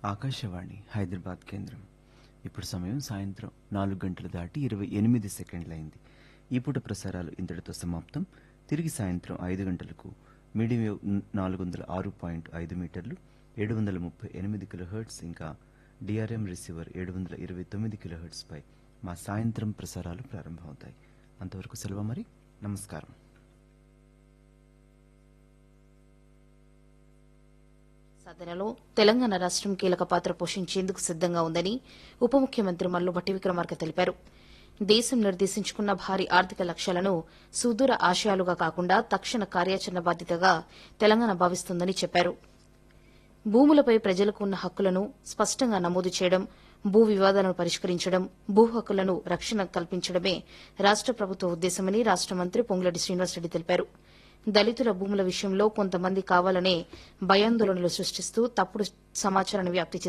ఆకాశవాణి హైదరాబాద్ కేంద్రం ఇప్పుడు సమయం సాయంత్రం నాలుగు గంటలు దాటి ఇరవై ఎనిమిది సెకండ్లైంది ఈ పూట ప్రసారాలు ఇంతటితో సమాప్తం తిరిగి సాయంత్రం ఐదు గంటలకు మీడియం వేవ్ నాలుగు వందల ఆరు పాయింట్ ఐదు మీటర్లు ఏడు వందల ముప్పై ఎనిమిది కిలోహెర్ట్స్ ఇంకా డిఆర్ఎం రిసీవర్ ఏడు వందల ఇరవై తొమ్మిది కిలోహెర్ట్స్ పై మా సాయంత్రం ప్రసారాలు ప్రారంభమవుతాయి అంతవరకు సెలవు మరి నమస్కారం సాధనలో తెలంగాణ రాష్ట్రం కీలక పాత్ర పోషించేందుకు సిద్దంగా ఉందని ఉప ముఖ్యమంత్రి మల్లుభట్టి విక్రమార్క తెలిపారు దేశం నిర్దేశించుకున్న భారీ ఆర్థిక లక్ష్యాలను సుదూర ఆశయాలుగా కాకుండా తక్షణ కార్యాచరణ బాధ్యతగా తెలంగాణ భావిస్తోందని చెప్పారు భూములపై ప్రజలకు ఉన్న హక్కులను స్పష్టంగా నమోదు చేయడం భూ వివాదాలను పరిష్కరించడం భూ హక్కులను రక్షణ కల్పించడమే రాష్ట ప్రభుత్వ ఉద్దేశమని రాష్ట మంత్రి పొంగులటి శ్రీనివాసరెడ్డి తెలిపారు దళితుల భూముల విషయంలో కొంతమంది కావాలనే భయాందోళనలు సృష్టిస్తూ తప్పుడు సమాచారాన్ని వ్యాప్తి